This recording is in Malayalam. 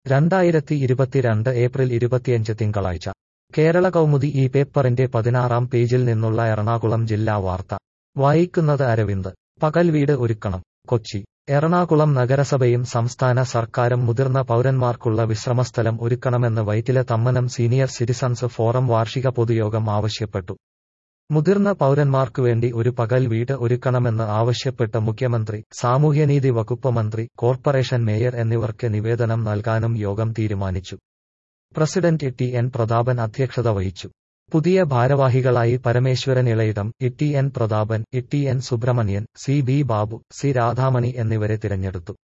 രണ്ടായിരത്തി ഇരുപത്തിരണ്ട് ഏപ്രിൽ ഇരുപത്തിയഞ്ച് തിങ്കളാഴ്ച കേരള കൗമുദി ഈ പേപ്പറിന്റെ പതിനാറാം പേജിൽ നിന്നുള്ള എറണാകുളം ജില്ലാ വാർത്ത വായിക്കുന്നത് അരവിന്ദ് പകൽ വീട് ഒരുക്കണം കൊച്ചി എറണാകുളം നഗരസഭയും സംസ്ഥാന സർക്കാരും മുതിർന്ന പൗരന്മാർക്കുള്ള വിശ്രമസ്ഥലം ഒരുക്കണമെന്ന് Vyttila Thammanam senior citizens forum വാർഷിക പൊതുയോഗം ആവശ്യപ്പെട്ടു മുതിർന്ന പൗരന്മാർക്കുവേണ്ടി ഒരു പകൽ വീട് ഒരുക്കണമെന്ന് ആവശ്യപ്പെട്ട് മുഖ്യമന്ത്രി സാമൂഹ്യനീതി വകുപ്പ് മന്ത്രി കോർപ്പറേഷൻ മേയർ എന്നിവർക്ക് നിവേദനം നൽകാനും യോഗം തീരുമാനിച്ചു പ്രസിഡന്റ് ടി എൻ പ്രതാപൻ അധ്യക്ഷത വഹിച്ചു പുതിയ ഭാരവാഹികളായി Parameswaran Elayidam E N Prathapan E N Subrahmanian C B Babu C Radhamani എന്നിവരെ തിരഞ്ഞെടുത്തു